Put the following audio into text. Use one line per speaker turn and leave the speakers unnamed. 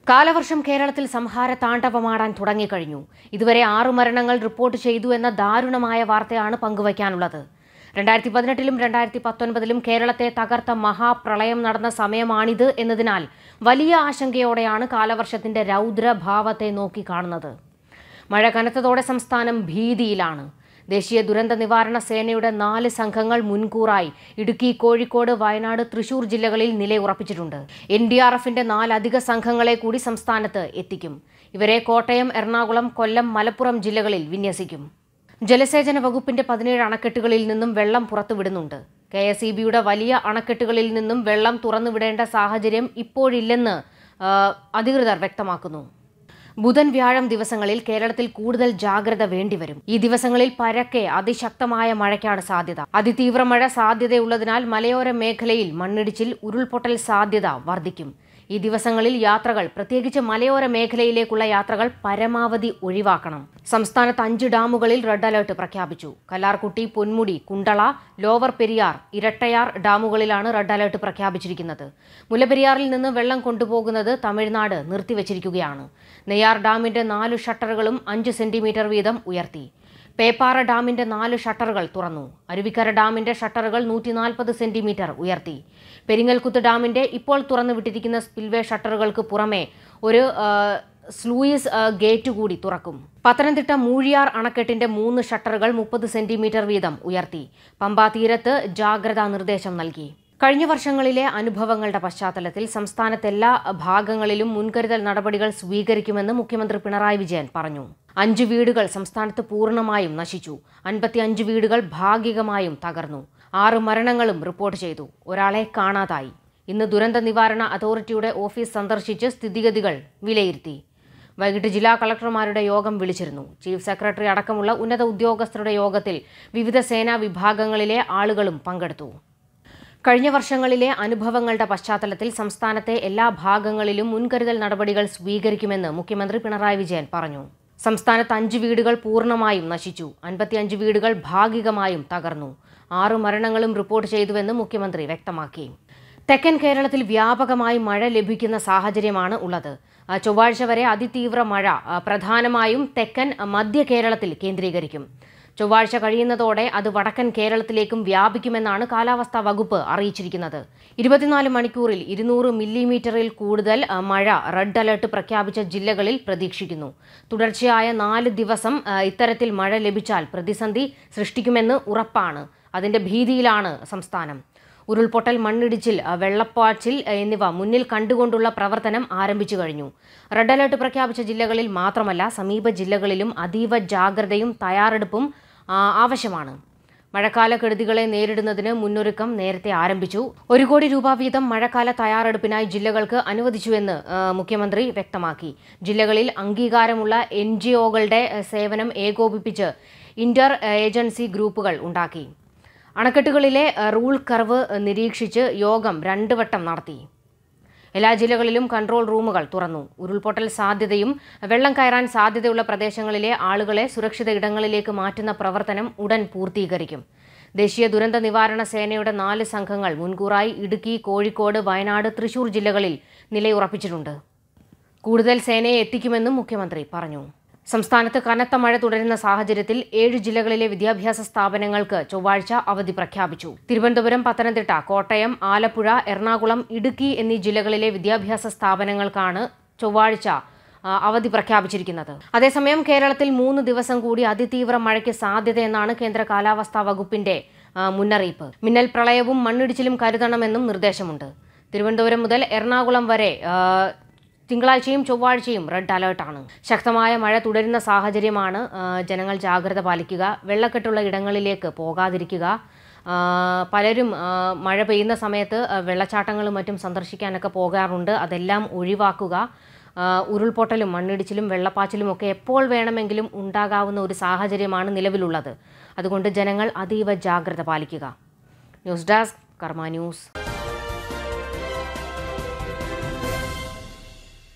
കാലവർഷം കേരളത്തിൽ സംഹാര താണ്ഡവമാടാൻ തുടങ്ങിക്കഴിഞ്ഞു ഇതുവരെ ആറു മരണങ്ങൾ റിപ്പോർട്ട് ചെയ്തു എന്ന ദാരുണമായ വാർത്തയാണ് പങ്കുവയ്ക്കാനുള്ളത് രണ്ടായിരത്തി പതിനെട്ടിലും രണ്ടായിരത്തി പത്തൊൻപതിലും കേരളത്തെ തകർത്ത മഹാപ്രളയം നടന്ന സമയമാണിത് എന്നതിനാൽ വലിയ ആശങ്കയോടെയാണ് കാലവർഷത്തിന്റെ രൗദ്രഭാവത്തെ നോക്കിക്കാണുന്നത് മഴ കനത്തതോടെ സംസ്ഥാനം ഭീതിയിലാണ് ദേശീയ ദുരന്ത നിവാരണ സേനയുടെ നാല് സംഘങ്ങൾ മുൻകൂറായി ഇടുക്കി കോഴിക്കോട് വയനാട് തൃശൂർ ജില്ലകളിൽ നിലയുറപ്പിച്ചിട്ടുണ്ട് എൻ ഡി ആർ എഫിന്റെ നാലധിക സംഘങ്ങളെ കൂടി സംസ്ഥാനത്ത് എത്തിക്കും ഇവരെ കോട്ടയം എറണാകുളം കൊല്ലം മലപ്പുറം ജില്ലകളിൽ വിന്യസിക്കും ജലസേചന വകുപ്പിന്റെ പതിനേഴ് അണക്കെട്ടുകളിൽ നിന്നും വെള്ളം പുറത്തുവിടുന്നുണ്ട് കെ എസ് ഇ ബിയുടെ വലിയ അണക്കെട്ടുകളിൽ നിന്നും വെള്ളം തുറന്നുവിടേണ്ട സാഹചര്യം ഇപ്പോഴില്ലെന്ന് ആ, അധികൃതർ വ്യക്തമാക്കുന്നു ബുധൻ വ്യാഴം ദിവസങ്ങളിൽ കേരളത്തിൽ കൂടുതൽ ജാഗ്രത വേണ്ടിവരും ഈ ദിവസങ്ങളിൽ പരക്കെ അതിശക്തമായ മഴയ്ക്കാണ് സാധ്യത അതിതീവ്ര മഴ സാധ്യതയുള്ളതിനാൽ മലയോര മേഖലയിൽ മണ്ണിടിച്ചിൽ ഉരുൾപൊട്ടൽ സാധ്യത വർദ്ധിക്കും ഈ ദിവസങ്ങളിൽ യാത്രകൾ പ്രത്യേകിച്ച് മലയോര മേഖലയിലേക്കുള്ള യാത്രകൾ പരമാവധി ഒഴിവാക്കണം സംസ്ഥാനത്ത് അഞ്ച് ഡാമുകളിൽ റെഡ് അലർട്ട് പ്രഖ്യാപിച്ചു കല്ലാർകുട്ടി പൊന്മുടി കുണ്ടള ലോവർ പെരിയാർ ഇരട്ടയാർ ഡാമുകളിലാണ് റെഡ് അലർട്ട് പ്രഖ്യാപിച്ചിരിക്കുന്നത് മുല്ലപ്പെരിയാറിൽ നിന്ന് വെള്ളം കൊണ്ടുപോകുന്നത് തമിഴ്നാട് നിർത്തിവച്ചിരിക്കുകയാണ് നെയ്യാർ ഡാമിന്റെ നാല് ഷട്ടറുകളും അഞ്ച് സെന്റിമീറ്റർ വീതം ഉയർത്തി പേപ്പാറ ഡാമിന്റെ നാല് ഷട്ടറുകൾ തുറന്നു അരുവിക്കര ഡാമിന്റെ ഷട്ടറുകൾ നൂറ്റി നാൽപ്പത് സെന്റിമീറ്റർ ഉയർത്തി പെരിങ്ങൽകുത്ത് ഡാമിന്റെ ഇപ്പോൾ തുറന്നുവിട്ടിരിക്കുന്ന സ്പിൽവേ ഷട്ടറുകൾക്ക് പുറമെ ഒരു ആ, സ്ലൂയിസ് ആ, ഗേറ്റ് കൂടി തുറക്കും പത്തനംതിട്ട മൂഴിയാർ അണക്കെട്ടിന്റെ മൂന്ന് ഷട്ടറുകൾ മുപ്പത് സെന്റിമീറ്റർ വീതം ഉയർത്തി പമ്പാ തീരത്ത് ജാഗ്രതാ നിർദ്ദേശം നൽകി കഴിഞ്ഞ വർഷങ്ങളിലെ അനുഭവങ്ങളുടെ പശ്ചാത്തലത്തിൽ സംസ്ഥാനത്തെ എല്ലാ ഭാഗങ്ങളിലും മുൻകരുതൽ നടപടികൾ സ്വീകരിക്കുമെന്ന് മുഖ്യമന്ത്രി പിണറായി വിജയൻ പറഞ്ഞു അഞ്ച് വീടുകൾ സംസ്ഥാനത്ത് പൂർണ്ണമായും നശിച്ചു അൻപത്തിയഞ്ച് വീടുകൾ ഭാഗികമായും തകർന്നു ആറ് മരണങ്ങളും റിപ്പോർട്ട് ചെയ്തു ഒരാളെ കാണാതായി ഇന്ന് ദുരന്ത നിവാരണ അതോറിറ്റിയുടെ ഓഫീസ് സന്ദർശിച്ച് സ്ഥിതിഗതികൾ വിലയിരുത്തി വൈകിട്ട് ജില്ലാ കളക്ടർമാരുടെ യോഗം വിളിച്ചിരുന്നു ചീഫ് സെക്രട്ടറി അടക്കമുള്ള ഉന്നത ഉദ്യോഗസ്ഥരുടെ യോഗത്തിൽ വിവിധ സേനാ വിഭാഗങ്ങളിലെ ആളുകളും പങ്കെടുത്തു കഴിഞ്ഞ വർഷങ്ങളിലെ അനുഭവങ്ങളുടെ പശ്ചാത്തലത്തിൽ സംസ്ഥാനത്തെ എല്ലാ ഭാഗങ്ങളിലും മുൻകരുതൽ നടപടികൾ സ്വീകരിക്കുമെന്ന് മുഖ്യമന്ത്രി പിണറായി വിജയൻ പറഞ്ഞു സംസ്ഥാനത്ത് അഞ്ച് വീടുകൾ പൂർണ്ണമായും നശിച്ചു അൻപത്തിയഞ്ച് വീടുകൾ ഭാഗികമായും തകർന്നു ആറ് മരണങ്ങളും റിപ്പോർട്ട് ചെയ്തുവെന്ന് മുഖ്യമന്ത്രി വ്യക്തമാക്കി തെക്കൻ കേരളത്തിൽ വ്യാപകമായി മഴ ലഭിക്കുന്ന സാഹചര്യമാണ് ഉള്ളത് ആ, ചൊവ്വാഴ്ച വരെ അതിതീവ്ര മഴ ആ, പ്രധാനമായും തെക്കൻ ആ, മധ്യ കേരളത്തിൽ കേന്ദ്രീകരിക്കും ചൊവ്വാഴ്ച കഴിയുന്നതോടെ അത് വടക്കൻ കേരളത്തിലേക്കും വ്യാപിക്കുമെന്നാണ് കാലാവസ്ഥാ വകുപ്പ് അറിയിച്ചിരിക്കുന്നത് ഇരുപത്തിനാല് മണിക്കൂറിൽ ഇരുന്നൂറ് മില്ലിമീറ്ററിൽ കൂടുതൽ ആ, മഴ റെഡ് അലർട്ട് പ്രഖ്യാപിച്ച ജില്ലകളിൽ പ്രതീക്ഷിക്കുന്നു തുടർച്ചയായ നാല് ദിവസം ആ, ഇത്തരത്തിൽ മഴ ലഭിച്ചാൽ പ്രതിസന്ധി സൃഷ്ടിക്കുമെന്ന് ഉറപ്പാണ് അതിന്റെ ഭീതിയിലാണ് സംസ്ഥാനം ഉരുൾപൊട്ടൽ മണ്ണിടിച്ചിൽ ആ, വെള്ളപ്പാച്ചിൽ എന്നിവ മുന്നിൽ കണ്ടുകൊണ്ടുള്ള പ്രവർത്തനം ആരംഭിച്ചു കഴിഞ്ഞു റെഡ് അലർട്ട് പ്രഖ്യാപിച്ച ജില്ലകളിൽ മാത്രമല്ല സമീപ ജില്ലകളിലും അതീവ ജാഗ്രതയും തയ്യാറെടുപ്പും ആ, ആവശ്യമാണ് മഴക്കാല കെടുതികളെ നേരിടുന്നതിന് മുന്നൊരുക്കം നേരത്തെ ആരംഭിച്ചു ഒരു കോടി രൂപ വീതം മഴക്കാല തയ്യാറെടുപ്പിനായി ജില്ലകൾക്ക് അനുവദിച്ചുവെന്ന് ആ, മുഖ്യമന്ത്രി വ്യക്തമാക്കി ജില്ലകളിൽ അംഗീകാരമുള്ള എൻ ജി ഒകളുടെ സേവനം ഏകോപിപ്പിച്ച് ഇന്റർ ഏജൻസി ഗ്രൂപ്പുകൾ ഉണ്ടാക്കി അണക്കെട്ടുകളിലെ അഹ്, റൂൾ കർവ് അഹ്, നിരീക്ഷിച്ച് യോഗം രണ്ട് വട്ടം നടത്തി എല്ലാ ജില്ലകളിലും കൺട്രോൾ റൂമുകൾ തുറന്നു ഉരുൾപൊട്ടൽ സാധ്യതയും വെള്ളം കയറാൻ സാധ്യതയുള്ള പ്രദേശങ്ങളിലെ ആളുകളെ സുരക്ഷിത ഇടങ്ങളിലേക്ക് മാറ്റുന്ന പ്രവർത്തനം ഉടൻ പൂർത്തീകരിക്കും ദേശീയ ദുരന്ത നിവാരണ സേനയുടെ നാല് സംഘങ്ങൾ മുൻകൂറായി ഇടുക്കി കോഴിക്കോട് വയനാട് തൃശൂർ ജില്ലകളിൽ നിലയുറപ്പിച്ചിട്ടുണ്ട് കൂടുതൽ സേനയെ എത്തിക്കുമെന്നും മുഖ്യമന്ത്രി പറഞ്ഞു സംസ്ഥാനത്ത് കനത്ത മഴ തുടരുന്ന സാഹചര്യത്തിൽ ഏഴ് ജില്ലകളിലെ വിദ്യാഭ്യാസ സ്ഥാപനങ്ങൾക്ക് ചൊവ്വാഴ്ച അവധി പ്രഖ്യാപിച്ചു തിരുവനന്തപുരം പത്തനംതിട്ട കോട്ടയം ആലപ്പുഴ എറണാകുളം ഇടുക്കി എന്നീ ജില്ലകളിലെ വിദ്യാഭ്യാസ സ്ഥാപനങ്ങൾക്കാണ് ചൊവ്വാഴ്ച ആ, അവധി പ്രഖ്യാപിച്ചിരിക്കുന്നത് അതേസമയം കേരളത്തിൽ മൂന്ന് ദിവസം കൂടി അതിതീവ്ര മഴയ്ക്ക് സാധ്യതയെന്നാണ് കേന്ദ്ര കാലാവസ്ഥാ വകുപ്പിന്റെ ആ, മുന്നറിയിപ്പ് മിന്നൽ പ്രളയവും മണ്ണിടിച്ചിലും കരുതണമെന്നും നിർദ്ദേശമുണ്ട് തിരുവനന്തപുരം മുതൽ എറണാകുളം വരെ ആ, തിങ്കളാഴ്ചയും ചൊവ്വാഴ്ചയും റെഡ് അലേർട്ടാണ് ശക്തമായ മഴ തുടരുന്ന സാഹചര്യമാണ് ആ, ജനങ്ങൾ ജാഗ്രത പാലിക്കുക വെള്ളക്കെട്ടുള്ള ഇടങ്ങളിലേക്ക് പോകാതിരിക്കുക ആ, പലരും ആ, മഴ പെയ്യുന്ന സമയത്ത് ആ, വെള്ളച്ചാട്ടങ്ങളും മറ്റും സന്ദർശിക്കാനൊക്കെ പോകാറുണ്ട് അതെല്ലാം ഒഴിവാക്കുക ആ, ഉരുൾപൊട്ടലും മണ്ണിടിച്ചിലും വെള്ളപ്പാച്ചിലും ഒക്കെ എപ്പോൾ വേണമെങ്കിലും ഉണ്ടാകാവുന്ന ഒരു സാഹചര്യമാണ് നിലവിലുള്ളത് അതുകൊണ്ട് ജനങ്ങൾ അതീവ ജാഗ്രത പാലിക്കുക ന്യൂസ് ഡെസ്ക് കർമ്മ ന്യൂസ്